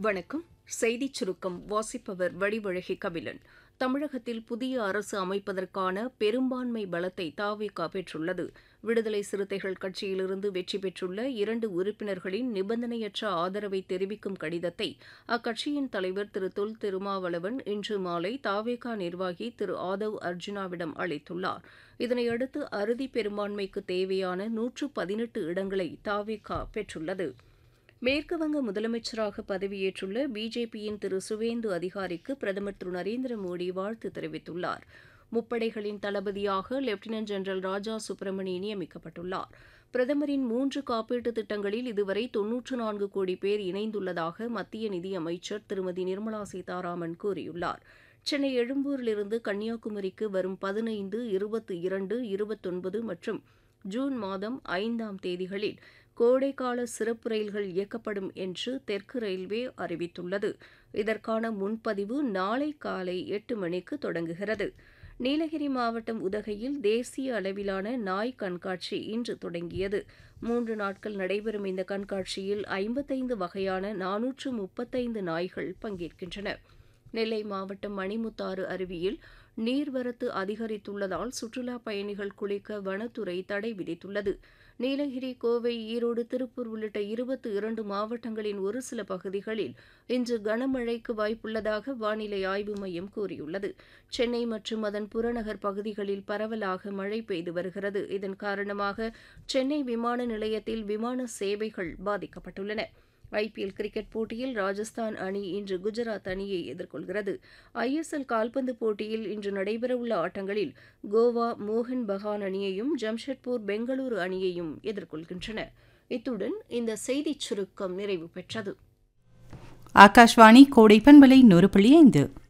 வணக்கம் செய்திச் சுருக்கம் வாசிப்பவர் வடிவழகி கபிலன் தமிழகத்தில் புதிய அரசு அமைப்பதற்கான பெரும்பான்மை பலத்தை தாவேகா பெற்றுள்ளது விடுதலை சிறுத்தைகள் கட்சியிலிருந்து வெற்றி பெற்றுள்ள இரண்டு உறுப்பினர்களின் நிபந்தனையற்ற ஆதரவை தெரிவிக்கும் கடிதத்தை அக்கட்சியின் தலைவர் திரு தொல் திருமாவளவன் இன்று மாலை தாவேகா நிர்வாகி திரு ஆதவ் அர்ஜுனாவிடம் அளித்துள்ளார் இதனையடுத்து அறுதி பெரும்பான்மைக்கு தேவையான நூற்று பதினெட்டு இடங்களை தாவேகா பெற்றுள்ளது மேற்குவங்க முதலமைச்சராக பதவியேற்றுள்ள பிஜேபியின் திரு சுவேந்து அதிகாரிக்கு பிரதமர் திரு நரேந்திர மோடி வாழ்த்து தெரிவித்துள்ளார் முப்படைகளின் தளபதியாக லெப்டினன்ட் ஜெனரல் ராஜா சுப்பிரமணி நியமிக்கப்பட்டுள்ளார் பிரதமரின் மூன்று காப்பீட்டு திட்டங்களில் இதுவரை தொன்னூற்று நான்கு கோடி பேர் இணைந்துள்ளதாக மத்திய நிதியமைச்சர் திருமதி நிர்மலா சீதாராமன் கூறியுள்ளார் சென்னை எழும்பூரிலிருந்து கன்னியாகுமரிக்கு வரும் பதினைந்து இருபத்தி இரண்டு இருபத்தொன்பது மற்றும் ஜூன் மாதம் ஐந்தாம் தேதிகளில் கோடைக்கால சிறப்பு ரயில்கள் இயக்கப்படும் என்று தெற்கு ரயில்வே அறிவித்துள்ளது இதற்கான முன்பதிவு நாளை காலை எட்டு மணிக்கு தொடங்குகிறது நீலகிரி மாவட்டம் உதகையில் தேசிய அளவிலான நாய் கண்காட்சி இன்று தொடங்கியது மூன்று நாட்கள் நடைபெறும் இந்த கண்காட்சியில் ஐம்பத்தைந்து வகையான நானூற்று முப்பத்தைந்து நாய்கள் பங்கேற்கின்றன நெல்லை மாவட்டம் மணிமுத்தாறு அருவியில் நீர்வரத்து அதிகரித்துள்ளதால் சுற்றுலா பயணிகள் குளிக்க வனத்துறை தடை விதித்துள்ளது நீலகிரி கோவை ஈரோடு திருப்பூர் உள்ளிட்ட இருபத்தி இரண்டு மாவட்டங்களின் ஒரு சில பகுதிகளில் இன்று கனமழைக்கு வாய்ப்புள்ளதாக வானிலை ஆய்வு மையம் கூறியுள்ளது சென்னை மற்றும் அதன் புறநகர் பகுதிகளில் பரவலாக மழை பெய்து வருகிறது இதன் காரணமாக சென்னை விமான நிலையத்தில் விமான சேவைகள் பாதிக்கப்பட்டுள்ளன ஐபிஎல் கிரிக்கெட் போட்டியில் ராஜஸ்தான் அணி இன்று குஜராத் அணியை எதிர்கொள்கிறது ஐஎஸ்எல் கால்பந்து போட்டியில் இன்று நடைபெறவுள்ள ஆட்டங்களில் கோவா மோகன் பகான் அணியையும் ஜம்ஷெட்பூர் பெங்களூரு அணியையும் எதிர்கொள்கின்றன இத்துடன் இந்த செய்திச் சுருக்கம் நிறைவு பெற்றது ஆகாஷ்வாணி கோடை பண்பலை நூறு புள்ளி ஐந்து